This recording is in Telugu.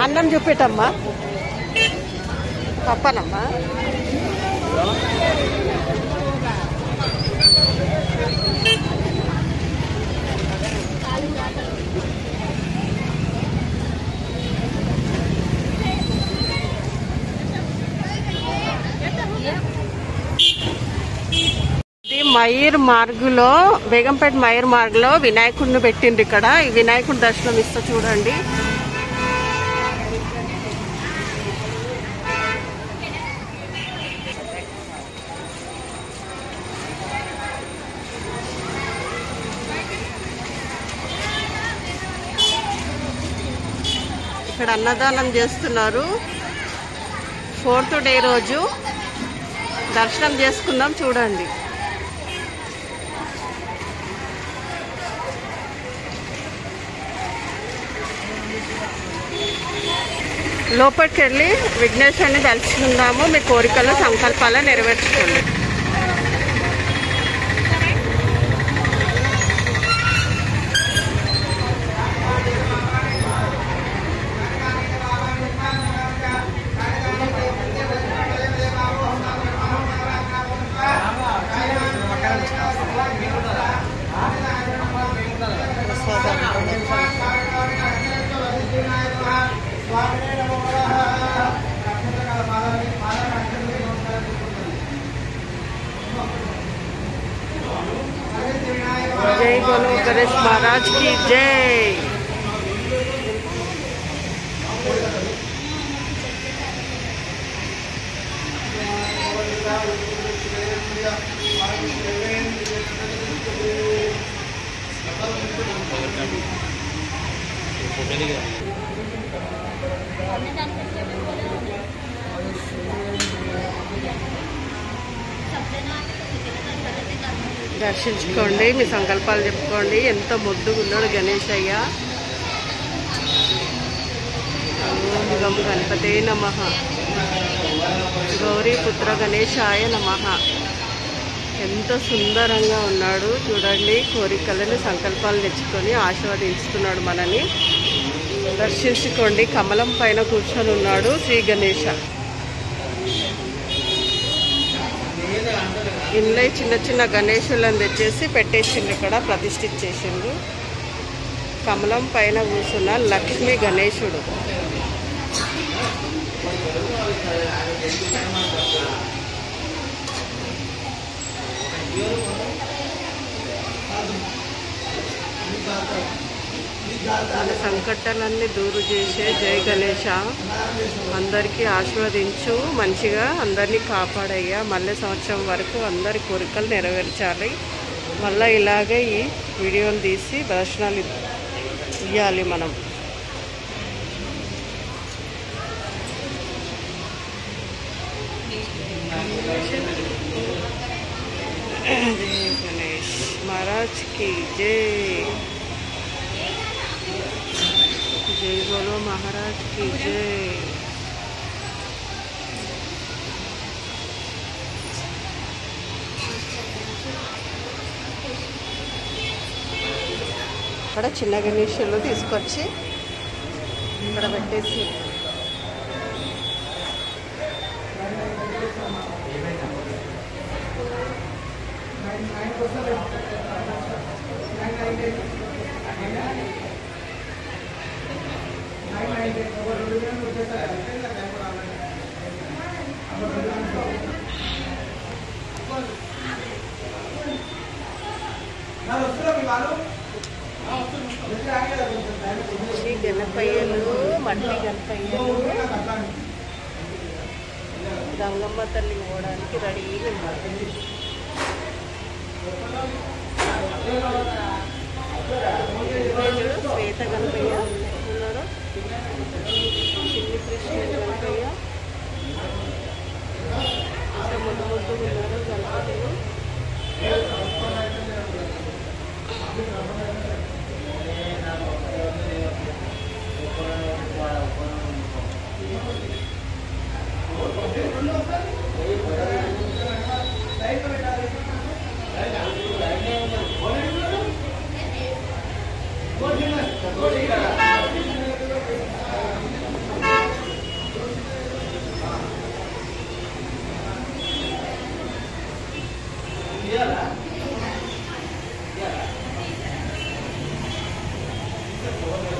అన్నం చూపెట్టమ్మా పప్పనమ్మా ఇది మయూర్ మార్గులో బేగంపేట మయూర్ మార్గులో వినాయకుడిని పెట్టిండ్రు ఇక్కడ ఈ వినాయకుడి దర్శనం ఇస్తా చూడండి ఇక్కడ అన్నదానం చేస్తున్నారు ఫోర్త్ డే రోజు దర్శనం చేసుకుందాం చూడండి లోపలికి వెళ్ళి విఘ్నేశ్వరుని తలుచుకుందాము మీ కోరికలు సంకల్పాలు నెరవేర్చుకోండి जय बोलो गणेश महाराज की जय దర్శించుకోండి మీ సంకల్పాలు చెప్పుకోండి ఎంత ముద్దుగా ఉన్నాడు గణేష్ అయ్య ఓం గం గణపతే నమ గౌరీ పుత్ర గణేశాయ నమ ఎంత సుందరంగా ఉన్నాడు చూడండి కోరికలను సంకల్పాలు తెచ్చుకొని ఆశీర్వదిస్తున్నాడు మనని దర్శించుకోండి కమలం పైన కూర్చొని ఉన్నాడు శ్రీ గణేష ఇంట్లో చిన్న చిన్న గణేశులను తెచ్చేసి పెట్టేసిండ్రు ఇక్కడ ప్రతిష్ఠించేసిండ్రు కమలం పైన కూర్చున్న లక్ష్మీ గణేశుడు మన సంకటాలన్నీ దూరు చేసే జై గణేష అందరికీ ఆశీర్వదించు మంచిగా అందరినీ కాపాడయ్యా మళ్ళీ సంవత్సరం వరకు అందరి కోరికలు నెరవేర్చాలి మళ్ళీ ఇలాగే ఈ వీడియోలు తీసి దర్శనాలు ఇవ్వాలి మనం జై గణేష్ మహారాజ్ की जय जय बोलो महाराज की जय ఇక్కడ చిన్న గణేషులు తీసుకొచ్చి ఇక్కడ పెట్టేసి ఈ గణపయ్యలు మట్టి గణపయ్యలు గంగమ్మ తల్లి పోవడానికి రెడీగా ఉన్నారు వీళ్ళు శ్వేత గణపయ్య ఉన్నారు చిన్ని కృష్ణ గణపయ్య ఇంకా ముద్దు ముద్దు ఉన్నారు గణపతులు ఓం